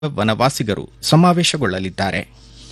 ವನವಾಸಿಗರು ಸಮಾವೇಶಗೊಳ್ಳಲಿದ್ದಾರೆ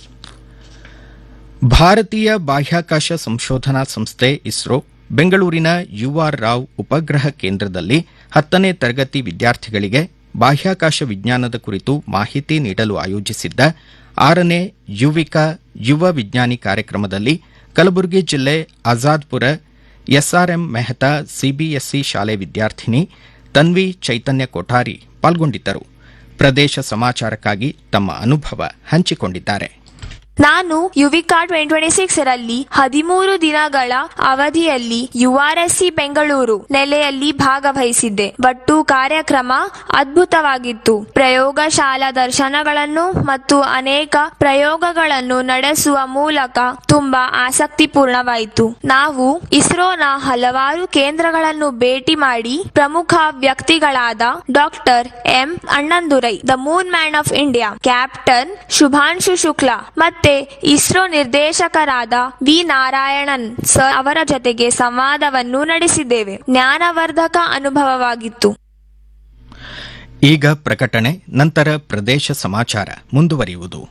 ಭಾರತೀಯ ಬಾಹ್ಯಾಕಾಶ ಸಂಶೋಧನಾ ಸಂಸ್ಥೆ ಇಸ್ರೋ ಬೆಂಗಳೂರಿನ ಯುಆರ್ ರಾವ್ ಉಪಗ್ರಹ ಕೇಂದ್ರದಲ್ಲಿ ಹತ್ತನೇ ತರಗತಿ ವಿದ್ಯಾರ್ಥಿಗಳಿಗೆ ಬಾಹ್ಯಾಕಾಶ ವಿಜ್ಞಾನದ ಕುರಿತು ಮಾಹಿತಿ ನೀಡಲು ಆಯೋಜಿಸಿದ್ದ ಆರನೇ ಯುವಿಕಾ ಯುವ ವಿಜ್ಞಾನಿ ಕಾರ್ಯಕ್ರಮದಲ್ಲಿ ಕಲಬುರಗಿ ಜಿಲ್ಲೆ ಆಜಾದ್ಪುರ ಎಸ್ಆರ್ಎಂ ಮೆಹ್ತಾ ಸಿಬಿಎಸ್ಇ ಶಾಲೆ ವಿದ್ಯಾರ್ಥಿನಿ ತನ್ವಿ ಚೈತನ್ಯ ಕೊಠಾರಿ ಪಾಲ್ಗೊಂಡಿದ್ದರು ಪ್ರದೇಶ ಸಮಾಚಾರಕ್ಕಾಗಿ ತಮ್ಮ ಅನುಭವ ಹಂಚಿಕೊಂಡಿದ್ದಾರೆ ನಾನು ಯುವಿಕಾ ಟ್ವೆಂಟಿ ಟ್ವೆಂಟಿ ಸಿಕ್ಸ್ ರಲ್ಲಿ ಹದಿಮೂರು ದಿನಗಳ ಅವಧಿಯಲ್ಲಿ ಯುಆರ್ಎಸ್ಸಿ ಬೆಂಗಳೂರು ನೆಲೆಯಲ್ಲಿ ಭಾಗವಹಿಸಿದ್ದೆ ಬಟ್ಟು ಕಾರ್ಯಕ್ರಮ ಅದ್ಭುತವಾಗಿತ್ತು ಪ್ರಯೋಗಶಾಲಾ ದರ್ಶನಗಳನ್ನು ಮತ್ತು ಅನೇಕ ಪ್ರಯೋಗಗಳನ್ನು ನಡೆಸುವ ಮೂಲಕ ತುಂಬಾ ಆಸಕ್ತಿಪೂರ್ಣವಾಯಿತು ನಾವು ಇಸ್ರೋನ ಹಲವಾರು ಕೇಂದ್ರಗಳನ್ನು ಭೇಟಿ ಮಾಡಿ ಪ್ರಮುಖ ವ್ಯಕ್ತಿಗಳಾದ doctor M Annadurai the moon man of India captain Shubhanshu Shukla ಮತ್ತೆ ಇಸ್ರೋ ನಿರ್ದೇಶಕರಾದ ವಿ ನಾರಾಯಣನ್ ಸರ್ ಅವರ ಜೊತೆಗೆ ಸಂವಾದವನ್ನು ನಡೆಸಿದ್ದೇವೆ ಜ್ಞಾನವರ್ಧಕ ಅನುಭವವಾಗಿತ್ತು ಈಗ ಪ್ರಕಟಣೆ ನಂತರ ಪ್ರದೇಶ ಸಮಾಚಾರ ಮುಂದುವರಿಯುವುದು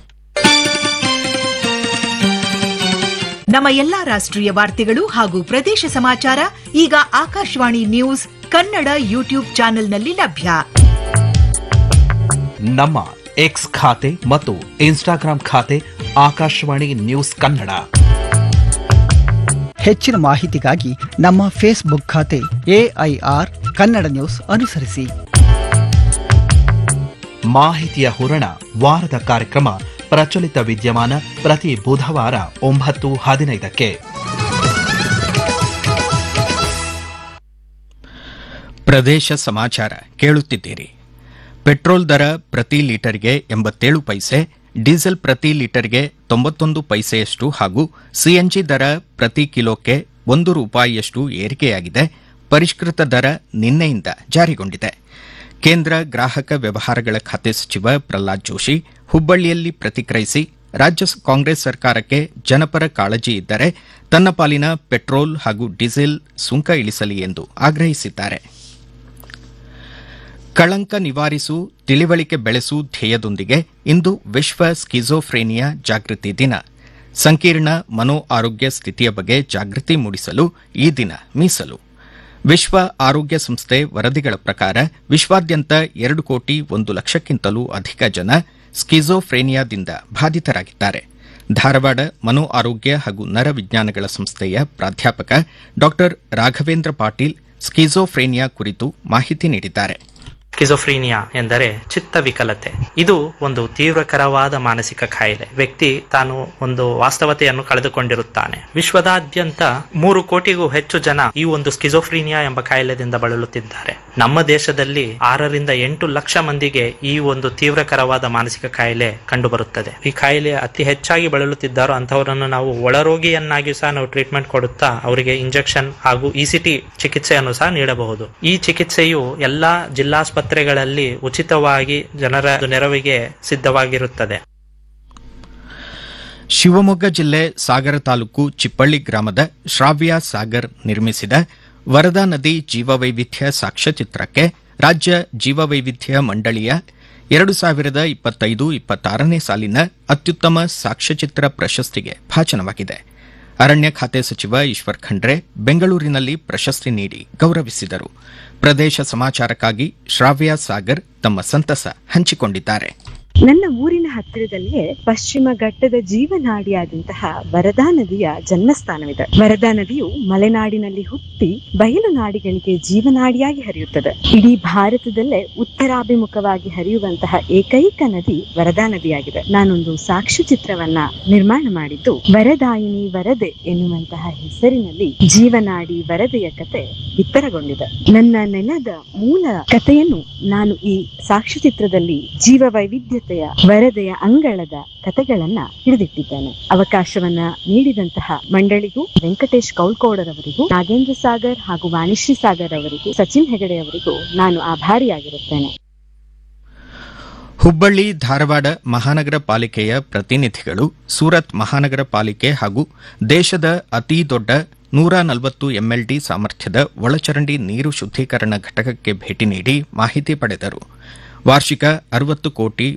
ನಮ್ಮ ಎಲ್ಲಾ ರಾಷ್ಟ್ರೀಯ ವಾರ್ತೆಗಳು ಹಾಗೂ ಪ್ರದೇಶ ಸಮಾಚಾರ ಈಗ ಆಕಾಶವಾಣಿ ನ್ಯೂಸ್ ಕನ್ನಡ ಯೂಟ್ಯೂಬ್ ಚಾನೆಲ್ನಲ್ಲಿ ಲಭ್ಯ ನಮ್ಮ ಎಕ್ಸ್ ಖಾತೆ ಮತ್ತು ಇನ್ಸ್ಟಾಗ್ರಾಂ ಖಾತೆ ಆಕಾಶವಾಣಿ ನ್ಯೂಸ್ ಕನ್ನಡ ಹೆಚ್ಚಿನ ಮಾಹಿತಿಗಾಗಿ ನಮ್ಮ ಫೇಸ್ಬುಕ್ ಖಾತೆ ಎಐಆರ್ ಕನ್ನಡ ನ್ಯೂಸ್ ಅನುಸರಿಸಿ ಮಾಹಿತಿಯ ಹೂರಣ ವಾರದ ಕಾರ್ಯಕ್ರಮ ಪ್ರಚಲಿತ ವಿದ್ಯಮಾನ ಪ್ರತಿ ಬುಧವಾರ ಒಂಬತ್ತು ಹದಿನೈದಕ್ಕೆ ಪ್ರದೇಶ ಸಮಾಚಾರ ಕೇಳುತ್ತಿದ್ದೀರಿ ಪೆಟ್ರೋಲ್ ದರ ಪ್ರತಿ ಲೀಟರ್ಗೆ ಎಂಬತ್ತೇಳು ಪೈಸೆ ಡೀಸೆಲ್ ಪ್ರತಿ ಲೀಟರ್ಗೆ ತೊಂಬತ್ತೊಂದು ಪೈಸೆಯಷ್ಟು ಹಾಗೂ ಸಿಎನ್ಜಿ ದರ ಪ್ರತಿ ಕಿಲೋಕ್ಕೆ ಒಂದು ರೂಪಾಯಿಯಷ್ಟು ಏರಿಕೆಯಾಗಿದೆ ಪರಿಷ್ಕೃತ ದರ ನಿನ್ನೆಯಿಂದ ಜಾರಿಗೊಂಡಿದೆ ಕೇಂದ್ರ ಗ್ರಾಹಕ ವ್ಯವಹಾರಗಳ ಖಾತೆ ಸಚಿವ ಪ್ರಹ್ಲಾದ್ ಜೋಶಿ ಹುಬ್ಬಳ್ಳಿಯಲ್ಲಿ ಪ್ರತಿಕ್ರಿಯಿಸಿ ರಾಜ್ಯ ಕಾಂಗ್ರೆಸ್ ಸರ್ಕಾರಕ್ಕೆ ಜನಪರ ಕಾಳಜಿ ಇದ್ದರೆ ತನ್ನ ಪಾಲಿನ ಪೆಟ್ರೋಲ್ ಹಾಗೂ ಡೀಸೆಲ್ ಸುಂಕ ಇಳಿಸಲಿ ಎಂದು ಆಗ್ರಹಿಸಿದ್ದಾರೆ ಕಳಂಕ ನಿವಾರಿಸು ತಿಳಿವಳಿಕೆ ಬೆಳೆಸು ಧ್ಯೇಯದೊಂದಿಗೆ ಇಂದು ವಿಶ್ವ ಸ್ಕಿಜೋಫ್ರೇನಿಯಾ ಜಾಗೃತಿ ದಿನ ಸಂಕೀರ್ಣ ಮನೋ ಆರೋಗ್ಯ ಸ್ಥಿತಿಯ ಬಗ್ಗೆ ಜಾಗೃತಿ ಮೂಡಿಸಲು ಈ ದಿನ ಮೀಸಲು ವಿಶ್ವ ಆರೋಗ್ಯ ಸಂಸ್ಥೆ ವರದಿಗಳ ಪ್ರಕಾರ ವಿಶ್ವಾದ್ಯಂತ ಎರಡು ಕೋಟಿ ಒಂದು ಲಕ್ಷಕ್ಕಿಂತಲೂ ಅಧಿಕ ಜನ ಸ್ಕಿಜೋಫ್ರೇನಿಯಾದಿಂದ ಬಾಧಿತರಾಗಿದ್ದಾರೆ ಧಾರವಾಡ ಮನೋ ಆರೋಗ್ಯ ಹಾಗೂ ನರವಿಜ್ಞಾನಗಳ ಸಂಸ್ಥೆಯ ಪ್ರಾಧ್ಯಾಪಕ ಡಾ ರಾಘವೇಂದ್ರ ಪಾಟೀಲ್ ಸ್ಕಿಜೋಫ್ರೇನಿಯಾ ಕುರಿತು ಮಾಹಿತಿ ನೀಡಿದ್ದಾರೆ ಸ್ಕಿಜೋಫ್ರೀನಿಯಾ ಎಂದರೆ ಚಿತ್ತ ವಿಕಲತೆ ಇದು ಒಂದು ತೀವ್ರಕರವಾದ ಮಾನಸಿಕ ಕಾಯಿಲೆ ವ್ಯಕ್ತಿ ತಾನು ಒಂದು ವಾಸ್ತವತೆಯನ್ನು ಕಳೆದುಕೊಂಡಿರುತ್ತಾನೆ ವಿಶ್ವದಾದ್ಯಂತ ಮೂರು ಕೋಟಿಗೂ ಹೆಚ್ಚು ಜನ ಈ ಒಂದು ಸ್ಕಿಜೋಫ್ರೀನಿಯಾ ಎಂಬ ಕಾಯಿಲೆದಿಂದ ಬಳಲುತ್ತಿದ್ದಾರೆ ನಮ್ಮ ದೇಶದಲ್ಲಿ ಆರರಿಂದ ಎಂಟು ಲಕ್ಷ ಮಂದಿಗೆ ಈ ಒಂದು ತೀವ್ರಕರವಾದ ಮಾನಸಿಕ ಕಾಯಿಲೆ ಕಂಡುಬರುತ್ತದೆ ಈ ಕಾಯಿಲೆ ಅತಿ ಹೆಚ್ಚಾಗಿ ಬಳಲುತ್ತಿದ್ದಾರೋ ಅಂತವರನ್ನು ನಾವು ಒಳರೋಗಿಯನ್ನಾಗಿ ಸಹ ನಾವು ಟ್ರೀಟ್ಮೆಂಟ್ ಕೊಡುತ್ತಾ ಅವರಿಗೆ ಇಂಜೆಕ್ಷನ್ ಹಾಗೂ ಇಸಿಟಿ ಚಿಕಿತ್ಸೆಯನ್ನು ಸಹ ನೀಡಬಹುದು ಈ ಚಿಕಿತ್ಸೆಯು ಎಲ್ಲಾ ಜಿಲ್ಲಾಸ್ಪತ್ರೆಗಳಲ್ಲಿ ಉಚಿತವಾಗಿ ಜನರ ನೆರವಿಗೆ ಸಿದ್ಧವಾಗಿರುತ್ತದೆ ಶಿವಮೊಗ್ಗ ಜಿಲ್ಲೆ ಸಾಗರ ತಾಲೂಕು ಚಿಪ್ಪಳ್ಳಿ ಗ್ರಾಮದ ಶ್ರಾವ್ಯ ಸಾಗರ್ ನಿರ್ಮಿಸಿದ ವರದಾ ನದಿ ಜೀವವೈವಿಧ್ಯ ಸಾಕ್ಷ್ಯಚಿತ್ರಕ್ಕೆ ರಾಜ್ಯ ಜೀವವೈವಿಧ್ಯ ಮಂಡಳಿಯ ಎರಡು ಸಾವಿರದ ಇಪ್ಪತ್ತೈದು ಇಪ್ಪತ್ತಾರನೇ ಸಾಲಿನ ಅತ್ಯುತ್ತಮ ಸಾಕ್ಷ್ಯಚಿತ್ರ ಪ್ರಶಸ್ತಿಗೆ ಭಾಜನವಾಗಿದೆ ಅರಣ್ಯ ಖಾತೆ ಸಚಿವ ಈಶ್ವರ್ ಖಂಡ್ರೆ ಬೆಂಗಳೂರಿನಲ್ಲಿ ಪ್ರಶಸ್ತಿ ನೀಡಿ ಗೌರವಿಸಿದರು ಪ್ರದೇಶ ಸಮಾಚಾರಕ್ಕಾಗಿ ಶ್ರಾವ್ಯ ಸಾಗರ್ ತಮ್ಮ ಸಂತಸ ಹಂಚಿಕೊಂಡಿದ್ದಾರೆ ನನ್ನ ಊರಿನ ಹತ್ತಿರದಲ್ಲಿಯೇ ಪಶ್ಚಿಮ ಘಟ್ಟದ ಜೀವನಾಡಿಯಾದಂತಹ ವರದಾ ನದಿಯ ಜನ್ಮಸ್ಥಾನವಿದೆ ವರದಾ ನದಿಯು ಮಲೆನಾಡಿನಲ್ಲಿ ಹುಟ್ಟಿ ಬಯಲು ನಾಡಿಗಳಿಗೆ ಜೀವನಾಡಿಯಾಗಿ ಹರಿಯುತ್ತದೆ ಇಡೀ ಭಾರತದಲ್ಲೇ ಉತ್ತರಾಭಿಮುಖವಾಗಿ ಹರಿಯುವಂತಹ ಏಕೈಕ ನದಿ ವರದಾ ನದಿಯಾಗಿದೆ ನಾನೊಂದು ಸಾಕ್ಷ್ಯಚಿತ್ರವನ್ನ ನಿರ್ಮಾಣ ಮಾಡಿದ್ದು ವರದಾಯಿನಿ ವರದೆ ಎನ್ನುವಂತಹ ಹೆಸರಿನಲ್ಲಿ ಜೀವನಾಡಿ ವರದೆಯ ಕತೆ ಬಿತ್ತರಗೊಂಡಿದೆ ನನ್ನ ನೆಲದ ಮೂಲ ಕಥೆಯನ್ನು ನಾನು ಈ ಸಾಕ್ಷ್ಯಚಿತ್ರದಲ್ಲಿ ಜೀವ ವೈವಿಧ್ಯತೆಯ ವರದೆಯ ಅಂಗಳದ ಕಥೆಗಳನ್ನ ಹಿಡಿದಿಟ್ಟಿದ್ದೇನೆ ಅವಕಾಶವನ್ನ ನೀಡಿದಂತಹ ಮಂಡಳಿಗೂ ವೆಂಕಟೇಶ್ ಕೌಲ್ಕೋಡರವರಿಗೂ ನಾಗೇಂದ್ರ ಸಾಗರ್ ಹಾಗೂ ವಾಣಿಶ್ರೀ ಸಾಗರ್ ಅವರಿಗೂ ಸಚಿನ್ ಹೆಗಡೆ ಅವರಿಗೂ ನಾನು ಆಭಾರಿಯಾಗಿರುತ್ತೇನೆ ಹುಬ್ಬಳ್ಳಿ ಧಾರವಾಡ ಮಹಾನಗರ ಪಾಲಿಕೆಯ ಪ್ರತಿನಿಧಿಗಳು ಸೂರತ್ ಮಹಾನಗರ ಪಾಲಿಕೆ ಹಾಗೂ ದೇಶದ ಅತಿ ದೊಡ್ಡ ನೂರ ನಲವತ್ತು ಎಂಎಲ್ಡಿ ಸಾಮರ್ಥ್ಯದ ಒಳಚರಂಡಿ ನೀರು ಶುದ್ದೀಕರಣ ಘಟಕಕ್ಕೆ ಭೇಟಿ ನೀಡಿ ಮಾಹಿತಿ ಪಡೆದರು ವಾರ್ಷಿಕ ಅರವತ್ತು ಕೋಟಿ